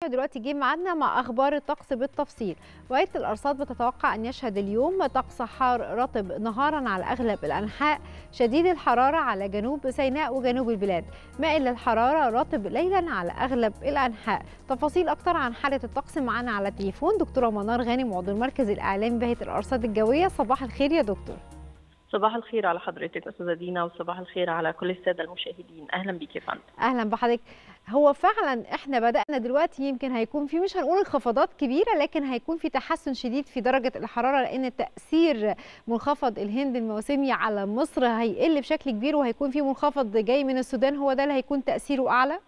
دلوقتي جه ميعادنا مع اخبار الطقس بالتفصيل وهيئه الارصاد بتتوقع ان يشهد اليوم طقس حار رطب نهارا على اغلب الانحاء شديد الحراره على جنوب سيناء وجنوب البلاد مائل للحراره رطب ليلا على اغلب الانحاء تفاصيل اكتر عن حاله الطقس معانا على التليفون دكتوره منار غانم عضو المركز الاعلامي بهيئه الارصاد الجويه صباح الخير يا دكتور صباح الخير على حضرتك استاذه دينا وصباح الخير على كل الساده المشاهدين اهلا بيك يا فندم اهلا بحضرتك هو فعلا احنا بدانا دلوقتي يمكن هيكون في مش هنقول انخفاضات كبيره لكن هيكون في تحسن شديد في درجه الحراره لان تاثير منخفض الهند الموسمي على مصر هيقل بشكل كبير وهيكون في منخفض جاي من السودان هو ده اللي هيكون تاثيره اعلى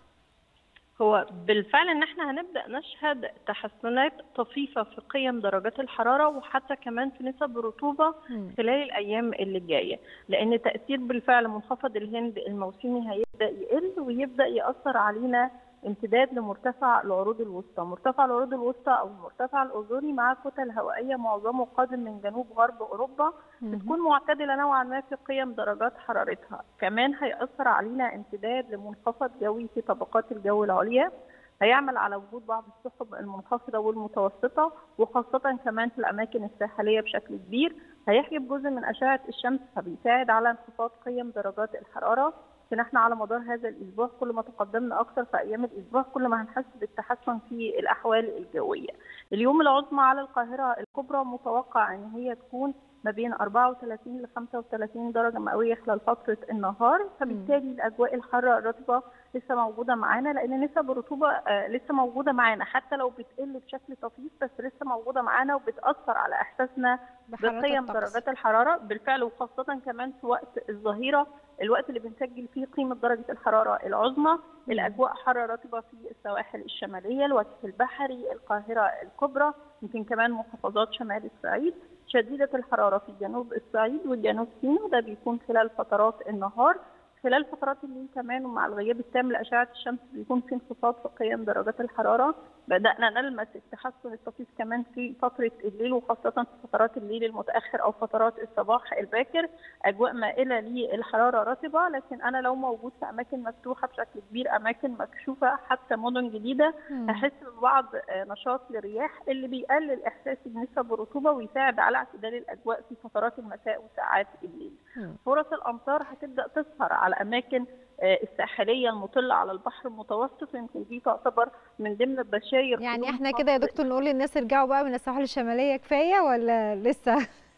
هو بالفعل ان احنا هنبدا نشهد تحسنات طفيفه في قيم درجات الحراره وحتى كمان في نسب الرطوبه خلال الايام اللي جايه لان تاثير بالفعل منخفض الهند الموسمي هيبدا يقل ويبدا ياثر علينا امتداد لمرتفع العروض الوسطى، مرتفع العروض الوسطى او المرتفع الاوزوني مع كتل هوائيه معظمه قادم من جنوب غرب اوروبا بتكون معتدله نوعا ما في قيم درجات حرارتها، كمان هيأثر علينا امتداد لمنخفض جوي في طبقات الجو العليا هيعمل على وجود بعض السحب المنخفضه والمتوسطه وخاصه كمان في الاماكن الساحليه بشكل كبير، هيحجب جزء من اشعه الشمس فبيساعد على انخفاض قيم درجات الحراره لكن احنا على مدار هذا الاسبوع كل ما تقدمنا اكثر في ايام الاسبوع كل ما هنحس بالتحسن في الاحوال الجويه. اليوم العظمى على القاهره الكبرى متوقع ان هي تكون ما بين 34 ل 35 درجه مئويه خلال فتره النهار فبالتالي الاجواء الحاره الرطبه لسه موجوده معانا لان نسب الرطوبه آه لسه موجوده معانا حتى لو بتقل بشكل طفيف بس لسه موجوده معانا وبتاثر على احساسنا بقيم درجات الحراره بالفعل وخاصه كمان في وقت الظهيره الوقت اللي بنسجل فيه قيمه درجه الحراره العظمى الاجواء حاره رطبه في السواحل الشماليه الوجه البحري القاهره الكبرى يمكن كمان محافظات شمال الصعيد شديده الحراره في جنوب الصعيد والجنوب سيناء ده بيكون خلال فترات النهار خلال فترات الليل كمان ومع الغياب التام لاشعه الشمس بيكون في انخفاض في قيم درجات الحراره بدانا نلمس التحسن الطفيف كمان في فتره الليل وخاصه في فترات الليل المتاخر او فترات الصباح الباكر اجواء مائله للحراره رطبه لكن انا لو موجود في اماكن مفتوحه بشكل كبير اماكن مكشوفه حتى مدن جديده هحس ببعض نشاط للرياح اللي بيقلل احساسي بنسب الرطوبه ويساعد على اعتدال الاجواء في فترات المساء وساعات الليل فرص الامطار هتبدا تظهر على اماكن الساحليه المطله على البحر المتوسط يمكن دي تعتبر من ضمن البشاير يعني احنا كده يا دكتور نقول للناس ارجعوا بقى من السواحل الشماليه كفايه ولا لسه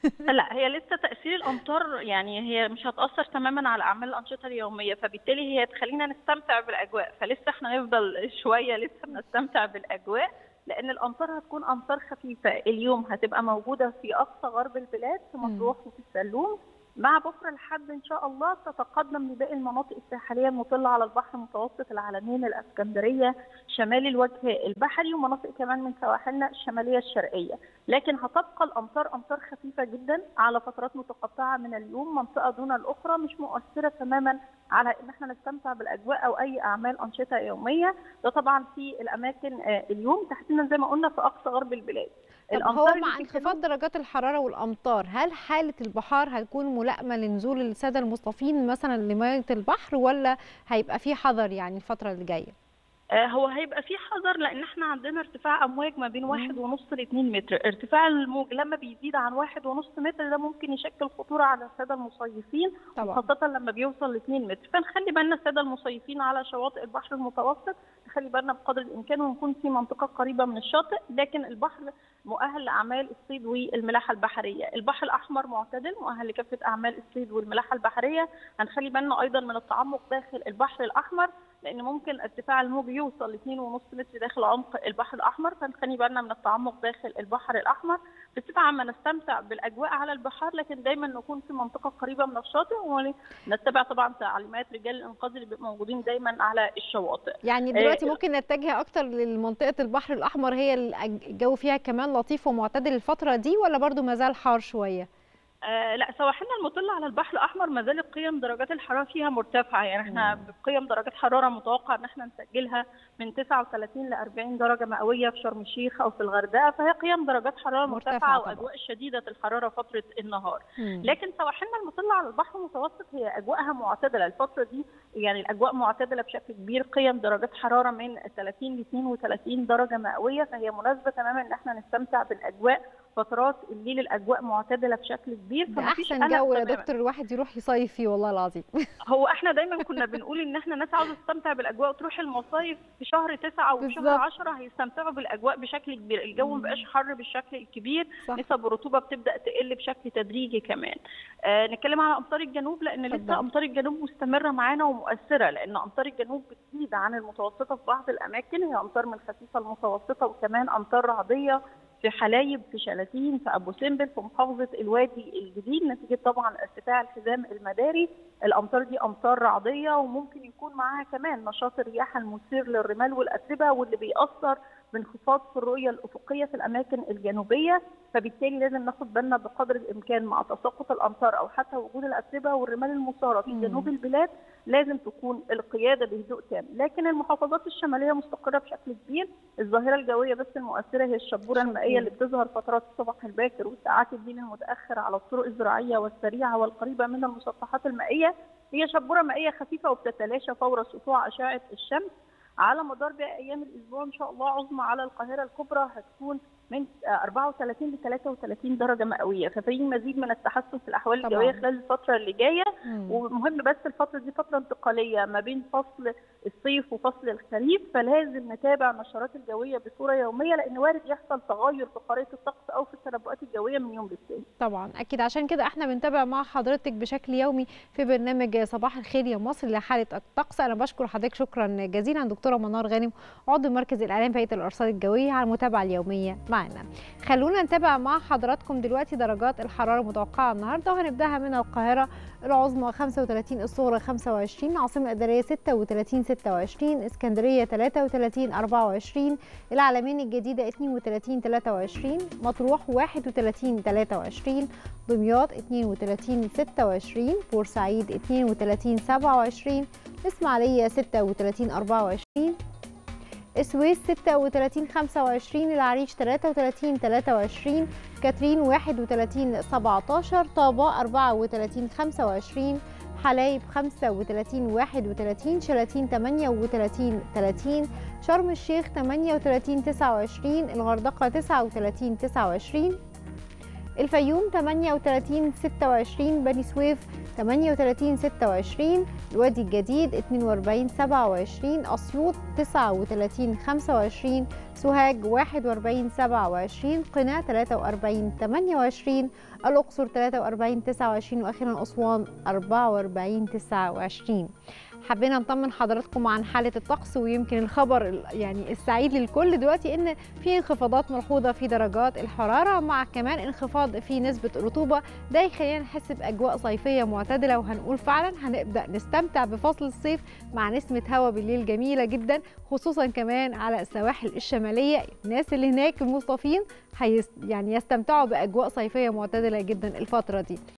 لا هي لسه تاثير الامطار يعني هي مش هتاثر تماما على اعمال الانشطه اليوميه فبالتالي هي تخلينا نستمتع بالاجواء فلسه احنا نفضل شويه لسه بنستمتع بالاجواء لان الامطار هتكون امطار خفيفه اليوم هتبقى موجوده في اقصى غرب البلاد في مطروح وفي السلوم مع بكره لحد ان شاء الله تتقدم لباقي المناطق الساحليه المطله على البحر المتوسط العلمين الاسكندريه شمال الوجه البحري ومناطق كمان من سواحلنا الشماليه الشرقيه لكن هتبقى الامطار امطار خفيفه جدا على فترات متقطعه من اليوم منطقه دون الاخرى مش مؤثره تماما على ان احنا نستمتع بالاجواء او اي اعمال انشطه يوميه ده طبعا في الاماكن اليوم تحديدا زي ما قلنا في اقصى غرب البلاد طب هو مع انخفاض درجات الحراره والامطار هل حاله البحار هتكون ملائمه لنزول الساده المصطفين مثلا لمياه البحر ولا هيبقى في حذر يعني الفتره اللي جايه هو هيبقى في حذر لان احنا عندنا ارتفاع امواج ما بين واحد ونص ل 2 متر، ارتفاع الموج لما بيزيد عن واحد ونص متر ده ممكن يشكل خطوره على الساده المصيفين طبعا. خاصه لما بيوصل ل 2 متر، فنخلي بالنا الساده المصيفين على شواطئ البحر المتوسط نخلي بالنا بقدر الامكان ونكون في منطقه قريبه من الشاطئ، لكن البحر مؤهل لاعمال الصيد والملاحه البحريه، البحر الاحمر معتدل مؤهل لكافه اعمال الصيد والملاحه البحريه، هنخلي بالنا ايضا من التعمق داخل البحر الاحمر لان ممكن ارتفاع الموج يوصل ل 2.5 متر داخل عمق البحر الاحمر فنخلي بالنا من التعمق داخل البحر الاحمر بصفه عامه نستمتع بالاجواء على البحار لكن دايما نكون في منطقه قريبه من الشاطئ ونتبع طبعا تعليمات رجال الانقاذ اللي بيبقوا موجودين دايما على الشواطئ. يعني دلوقتي آه ممكن نتجه اكتر لمنطقه البحر الاحمر هي الجو فيها كمان لطيف ومعتدل الفتره دي ولا برضو ما زال حار شويه؟ آه لا سواحلنا المطلة على البحر الأحمر ما زالت قيم درجات الحرارة فيها مرتفعة يعني احنا بقيم درجات حرارة متوقع ان احنا نسجلها من 39 ل 40 درجة مئوية في شرم الشيخ أو في الغردقة فهي قيم درجات حرارة مرتفعة مرتفعة طبعاً. وأجواء شديدة الحرارة فترة النهار مم. لكن سواحلنا المطلة على البحر المتوسط هي أجواءها معتدلة الفترة دي يعني الأجواء معتدلة بشكل كبير قيم درجات حرارة من 30 ل 32 درجة مئوية فهي مناسبة تماما ان احنا نستمتع بالأجواء فترات الليل الأجواء معتدلة بشكل كبير ده فمفيش احسن قلق جو يا تماماً. دكتور الواحد يروح يصيف فيه والله العظيم هو احنا دايما كنا بنقول ان احنا ناس عاوزه تستمتع بالاجواء وتروح المصايف في شهر تسعة وفي بالظبط. شهر 10 هيستمتعوا بالاجواء بشكل كبير الجو مبقاش حر بالشكل الكبير صح. نسب الرطوبه بتبدا تقل بشكل تدريجي كمان آه نتكلم على امطار الجنوب لان اتفضل. لسه امطار الجنوب مستمره معانا ومؤثره لان امطار الجنوب بتزيد عن المتوسطه في بعض الاماكن هي امطار من الخفيفه المتوسطه وكمان امطار رعديه في حلايب في شلاتين في ابو سمبل في محافظه الوادي الجديد نتيجه طبعا ارتفاع الحزام المداري الامطار دي امطار رعديه وممكن يكون معاها كمان نشاط الرياح المثير للرمال والاتربه واللي بيأثر بانخفاض في الرؤيه الافقيه في الاماكن الجنوبيه فبالتالي لازم ناخد بالنا بقدر الامكان مع تساقط الامطار او حتى وجود الاتربه والرمال المثاره في مم. جنوب البلاد لازم تكون القياده بهدوء تام لكن المحافظات الشماليه مستقره بشكل كبير الظاهره الجويه بس المؤثره هي الشبوره المائيه اللي بتظهر فترات الصباح الباكر وساعات الليل المتاخر على الطرق الزراعيه والسريعه والقريبه من المسطحات المائيه هي شبوره مائيه خفيفه وبتتلاشى فور سطوع اشعه الشمس على مدار باقي ايام الاسبوع ان شاء الله عظمى على القاهره الكبرى هتكون من آه، 34 ل 33 درجه مئويه ففي مزيد من التحسن في الاحوال طبعاً. الجويه خلال الفتره اللي جايه مم. ومهم بس الفترة دي فترة انتقالية ما بين فصل الصيف وفصل الخريف فلازم نتابع النشرات الجوية بصورة يومية لأن وارد يحصل تغير في خريطة الطقس أو في التنبؤات الجوية من يوم للتاني. طبعا اكيد عشان كده احنا بنتابع مع حضرتك بشكل يومي في برنامج صباح الخير يا مصر لحاله الطقس انا بشكر حضرتك شكرا جزيلا دكتوره منار غانم عضو مركز الاعلام بهيئه الارصاد الجويه على المتابعه اليوميه معنا خلونا نتابع مع حضراتكم دلوقتي درجات الحراره المتوقعه النهارده وهنبداها من القاهره العظمى 35 الصغرى 25 العاصمه الاداريه 36 26 اسكندريه 33 24 العلمين الجديده 32 23 مطروح 31 23 دمياط 32 26 بورسعيد 32 27 اسماعيليه 36 24 السويس 36 25 العريش 33 23 كاترين 31 17 طابة 34 25 حلايب 35 31 شلاتين 38 30 شرم الشيخ 38 29 الغردقة 39 29 الفيوم 38 26 بني سويف 38 26 الوادي الجديد 42 27 أسيوط 39 25 سوهاج 41 27 قنا 43 28 الأقصر 43 29 وأخيرا أسوان 44 29 حبينا نطمن حضراتكم عن حالة الطقس ويمكن الخبر ال- يعني السعيد للكل دلوقتي ان في انخفاضات ملحوظة في درجات الحرارة مع كمان انخفاض في نسبة الرطوبة ده يخلينا نحس بأجواء صيفية معتدلة وهنقول فعلا هنبدأ نستمتع بفصل الصيف مع نسمة هواء بالليل جميلة جدا خصوصا كمان على السواحل الشمالية الناس اللي هناك المصطفين هيس يعني يستمتعوا بأجواء صيفية معتدلة جدا الفترة دي